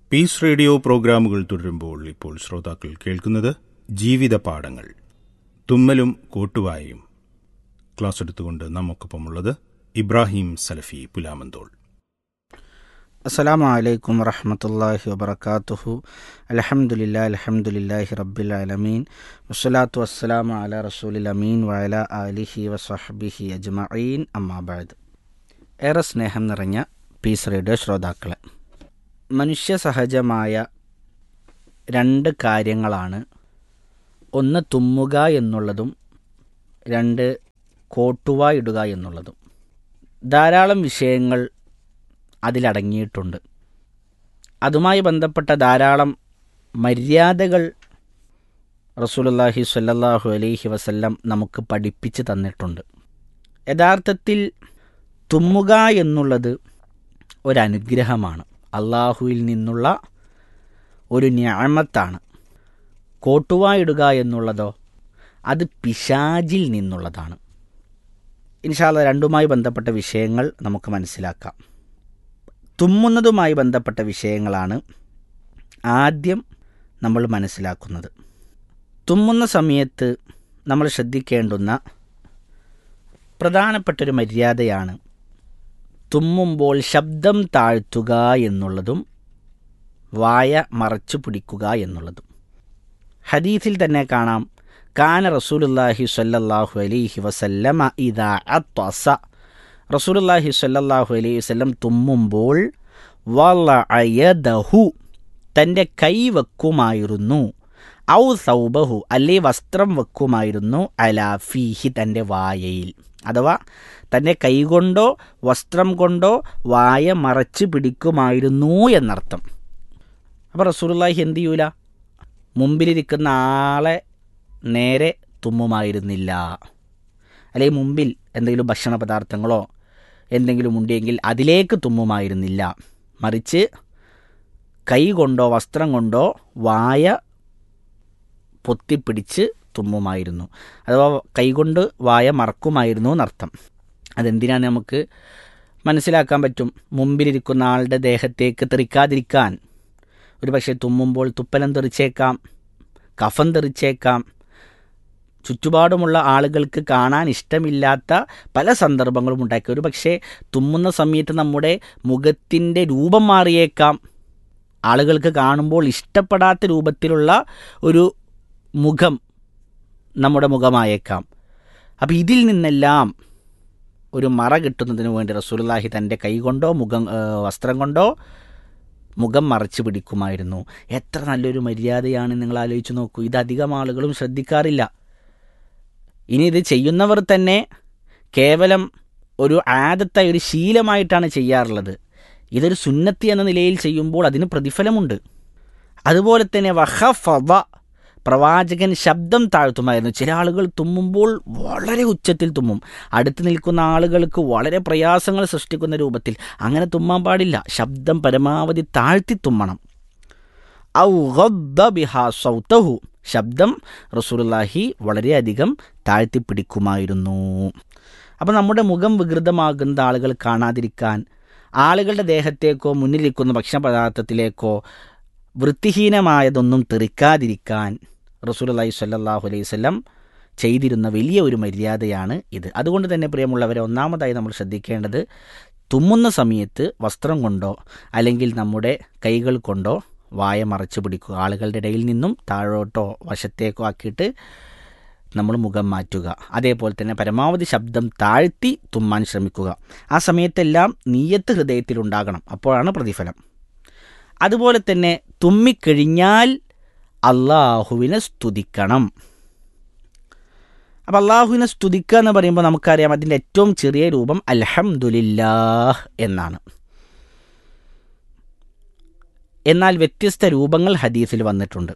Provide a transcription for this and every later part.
piece radio പ്രോഗ്രാമുകൾ തുടരുമ്പോൾ ഇപ്പോൾ ശ്രോതാക്കൾ കേൾക്കുന്നത് ജീവിത പാഠങ്ങൾ തുമ്മലും കൂട്ടുവായും ക്ലാസ് എടുത്തുകൊണ്ട് നമുക്കൊപ്പമുള്ളത് ഇബ്രാഹിം സലഫി പുലാമന്തോൾ അസ്സലാമു അലൈക്കും വറഹമത്തല്ലാഹി വബർക്കാത്തുഹു അലഹമുല്ലാ അലഹമുല്ലാഹി റബ്ബിൽ ആലമീൻ വസ്സലാത്തു വസ്സലാമു അല റസൂലിൽ അമീൻ വഅല ആലിഹി വസഹബിഹി അജ്മഈൻ അമ്മാബാദ് ഏറെ സ്നേഹം നിറഞ്ഞ പീസ് റേഡിയോ ശ്രോതാക്കളെ മനുഷ്യ സഹജമായ രണ്ട് കാര്യങ്ങളാണ് ഒന്ന് തുമ്മുക എന്നുള്ളതും രണ്ട് കോട്ടുവ ഇടുക എന്നുള്ളതും ധാരാളം വിഷയങ്ങൾ അതിലടങ്ങിയിട്ടുണ്ട് അതുമായി ബന്ധപ്പെട്ട ധാരാളം മര്യാദകൾ റസൂലുള്ളാഹി സ്വല്ലല്ലാഹു അലൈഹി വസല്ലം നമുക്ക് പഠിപ്പിച്ച് തന്നിട്ടുണ്ട് യഥാർത്ഥത്തിൽ തുമ്മുക എന്നുള്ളത് ഒരനുഗ്രഹമാണ് അള്ളാഹുവിൽ നിന്നുള്ള ഒരു ന്യാമത്താണ് കോട്ടുവ ഇടുക എന്നുള്ളതോ അത് പിശാജിൽ നിന്നുള്ളതാണ് ഇൻഷാല്ല രണ്ടുമായി ബന്ധപ്പെട്ട വിഷയങ്ങൾ നമുക്ക് മനസ്സിലാക്കാം തുമ്മുന്നതുമായി ബന്ധപ്പെട്ട വിഷയങ്ങളാണ് ആദ്യം നമ്മൾ മനസ്സിലാക്കുന്നത് തുമ്മുന്ന സമയത്ത് നമ്മൾ ശ്രദ്ധിക്കേണ്ടുന്ന പ്രധാനപ്പെട്ടൊരു മര്യാദയാണ് തുമ്മുമ്പോൾ ശബ്ദം താഴ്ത്തുക എന്നുള്ളതും വായ മറച്ചു പിടിക്കുക എന്നുള്ളതും ഹദീസിൽ തന്നെ കാണാം കാന റസൂലുല്ലാഹി സ്വല്ലല്ലാഹു അലൈഹി വസല്ലമ ഇദാ അത്വസ റസൂലുല്ലാഹി സ്വല്ലല്ലാഹു അലൈഹി വസല്ലം തുമ്മുമ്പോൾ വളഅയദഹു തൻ്റെ കൈ വെക്കുമായിരുന്നു ഔ സൗബഹു അല്ലെ വസ്ത്രം വെക്കുമായിരുന്നു അലാ ഫീഹി തൻ്റെ വായയിൽ അഥവാ തൻ്റെ കൈകൊണ്ടോ വസ്ത്രം കൊണ്ടോ വായ മറച്ച് പിടിക്കുമായിരുന്നു എന്നർത്ഥം അപ്പോൾ റസൂലുള്ളാഹി എന്ത് ചെയ്യൂല മുമ്പിലിരിക്കുന്ന ആളെ നേരെ തുമ്മുമായിരുന്നില്ല അല്ലെങ്കിൽ മുമ്പിൽ എന്തെങ്കിലും ഭക്ഷണ പദാർത്ഥങ്ങളോ എന്തെങ്കിലും ഉണ്ടെങ്കിൽ അതിലേക്ക് തുമ്മുമായിരുന്നില്ല മറിച്ച് കൈ കൊണ്ടോ വസ്ത്രം കൊണ്ടോ വായ പൊത്തിപ്പിടിച്ച് തുമ്മുമായിരുന്നു അഥവാ കൈകൊണ്ട് വായ മറക്കുമായിരുന്നു എന്നർത്ഥം അതെന്തിനാണ് നമുക്ക് മനസ്സിലാക്കാൻ പറ്റും മുമ്പിലിരിക്കുന്ന ആളുടെ ദേഹത്തേക്ക് തെറിക്കാതിരിക്കാൻ ഒരു പക്ഷേ തുമ്മുമ്പോൾ തുപ്പലം തെറിച്ചേക്കാം കഫം തെറിച്ചേക്കാം ചുറ്റുപാടുമുള്ള ആളുകൾക്ക് കാണാൻ ഇഷ്ടമില്ലാത്ത പല സന്ദർഭങ്ങളും ഉണ്ടാക്കി ഒരു പക്ഷേ തുമ്മുന്ന സമയത്ത് നമ്മുടെ മുഖത്തിൻ്റെ രൂപം മാറിയേക്കാം ആളുകൾക്ക് കാണുമ്പോൾ ഇഷ്ടപ്പെടാത്ത രൂപത്തിലുള്ള ഒരു മുഖം നമ്മുടെ മുഖമായേക്കാം അപ്പം ഇതിൽ നിന്നെല്ലാം ഒരു മറ കിട്ടുന്നതിന് വേണ്ടി റസൂലുള്ളാഹി തൻ്റെ കൈ കൊണ്ടോ മുഖം വസ്ത്രം കൊണ്ടോ മുഖം മറച്ചു പിടിക്കുമായിരുന്നു എത്ര നല്ലൊരു മര്യാദയാണ് നിങ്ങൾ ആലോചിച്ച് നോക്കൂ ഇത് അധികം ആളുകളും ശ്രദ്ധിക്കാറില്ല ഇനി ഇത് ചെയ്യുന്നവർ തന്നെ കേവലം ഒരു ആദത്തായ ഒരു ശീലമായിട്ടാണ് ചെയ്യാറുള്ളത് ഇതൊരു സുന്നത്തി എന്ന നിലയിൽ ചെയ്യുമ്പോൾ അതിന് പ്രതിഫലമുണ്ട് അതുപോലെ തന്നെ വഹഫവ പ്രവാചകൻ ശബ്ദം താഴ്ത്തുമായിരുന്നു ചില ആളുകൾ തുമ്മുമ്പോൾ വളരെ ഉച്ചത്തിൽ തുമ്മും അടുത്ത് നിൽക്കുന്ന ആളുകൾക്ക് വളരെ പ്രയാസങ്ങൾ സൃഷ്ടിക്കുന്ന രൂപത്തിൽ അങ്ങനെ തുമ്മാൻ പാടില്ല ശബ്ദം പരമാവധി താഴ്ത്തി തുമ്മണം ഔ ബിഹാ സൗത്തഹു ശബ്ദം റസൂലുള്ളാഹി വളരെയധികം താഴ്ത്തി പിടിക്കുമായിരുന്നു അപ്പോൾ നമ്മുടെ മുഖം വികൃതമാകുന്ന ആളുകൾ കാണാതിരിക്കാൻ ആളുകളുടെ ദേഹത്തേക്കോ മുന്നിലിരിക്കുന്ന ഭക്ഷണ പദാർത്ഥത്തിലേക്കോ വൃത്തിഹീനമായതൊന്നും തെറിക്കാതിരിക്കാൻ റസൂലി സല്ലാഹു അലൈഹി സ്വല്ലം ചെയ്തിരുന്ന വലിയ ഒരു മര്യാദയാണ് ഇത് അതുകൊണ്ട് തന്നെ പ്രിയമുള്ളവരെ ഒന്നാമതായി നമ്മൾ ശ്രദ്ധിക്കേണ്ടത് തുമ്മുന്ന സമയത്ത് വസ്ത്രം കൊണ്ടോ അല്ലെങ്കിൽ നമ്മുടെ കൈകൾ കൊണ്ടോ വായ മറച്ചു പിടിക്കുക ആളുകളുടെ ഇടയിൽ നിന്നും താഴോട്ടോ വശത്തേക്കോ ആക്കിയിട്ട് നമ്മൾ മുഖം മാറ്റുക അതേപോലെ തന്നെ പരമാവധി ശബ്ദം താഴ്ത്തി തുമ്മാൻ ശ്രമിക്കുക ആ സമയത്തെല്ലാം നീയത്ത് ഹൃദയത്തിലുണ്ടാകണം അപ്പോഴാണ് പ്രതിഫലം അതുപോലെ തന്നെ തുമ്മിക്കഴിഞ്ഞാൽ അള്ളാഹുവിനെ സ്തുതിക്കണം അപ്പം അള്ളാഹുവിനെ സ്തുതിക്കുക എന്ന് പറയുമ്പോൾ നമുക്കറിയാം അതിൻ്റെ ഏറ്റവും ചെറിയ രൂപം അൽഹംദുലില്ലാഹ് എന്നാണ് എന്നാൽ വ്യത്യസ്ത രൂപങ്ങൾ ഹദീസിൽ വന്നിട്ടുണ്ട്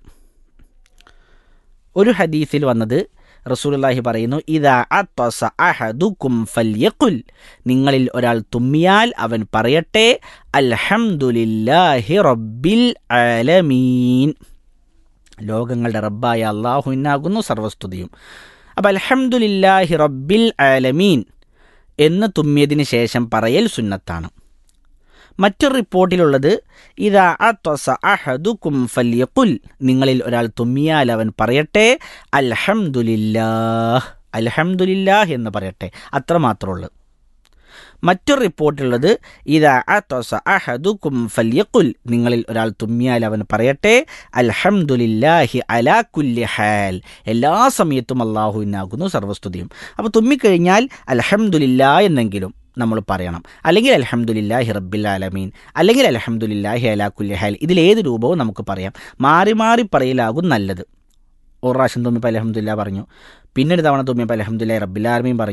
ഒരു ഹദീസിൽ വന്നത് റസൂലുള്ളാഹി പറയുന്നു ഇതാ അത്വസ അഹദുക്കും ഫല്യഖുൽ നിങ്ങളിൽ ഒരാൾ തുമ്മിയാൽ അവൻ പറയട്ടെ അൽഹംദുലില്ലാഹി റബ്ബിൽ ആലമീൻ ലോകങ്ങളുടെ റബ്ബായ അള്ളാഹുവിനാകുന്നു സർവസ്തുതിയും അപ്പം അൽഹംദുലില്ലാഹി റബ്ബിൽ ആലമീൻ എന്ന് തുമ്മിയതിന് ശേഷം പറയൽ സുന്നത്താണ് മറ്റൊരു റിപ്പോർട്ടിലുള്ളത് ഇതാ അത്വസ അഹദുക്കും ഫല്യഖുൽ നിങ്ങളിൽ ഒരാൾ തുമ്മിയാൽ അവൻ പറയട്ടെ അൽഹംദുലില്ലാഹ് അൽഹംദുലില്ലാഹ് എന്ന് പറയട്ടെ അത്ര മാത്രമുള്ളൂ മറ്റൊരു റിപ്പോർട്ടുള്ളത് ഇതാ അത്വസ അഹദുക്കും ഫല്യഖുൽ നിങ്ങളിൽ ഒരാൾ തുമ്മിയാൽ അവൻ പറയട്ടെ അൽഹംദുലില്ലാഹി അലാ കുല്ലി ഹാൽ എല്ലാ സമയത്തും അള്ളാഹുവിനാകുന്നു സർവസ്തുതിയും അപ്പോൾ തുമ്മിക്കഴിഞ്ഞാൽ അൽഹംദുലില്ലാ എന്നെങ്കിലും നമ്മൾ പറയണം അല്ലെങ്കിൽ അലഹമുല്ലാഹി റബ്ബിൽ ആലമീൻ അല്ലെങ്കിൽ അലഹമുല്ലാഹി അലാ കുല്ലി ഹാൽ ഇതിലേത് രൂപവും നമുക്ക് പറയാം മാറി മാറി പറയലാകും നല്ലത് ഒരു പ്രാവശ്യം തുമ്മിപ്പോൾ അലഹമുല്ല പറഞ്ഞു പിന്നൊരു തവണ തുമ്മിയപ്പോൾ അലഹമുല്ലാ റബ്ബിൽ ആലമീൻ പറഞ്ഞു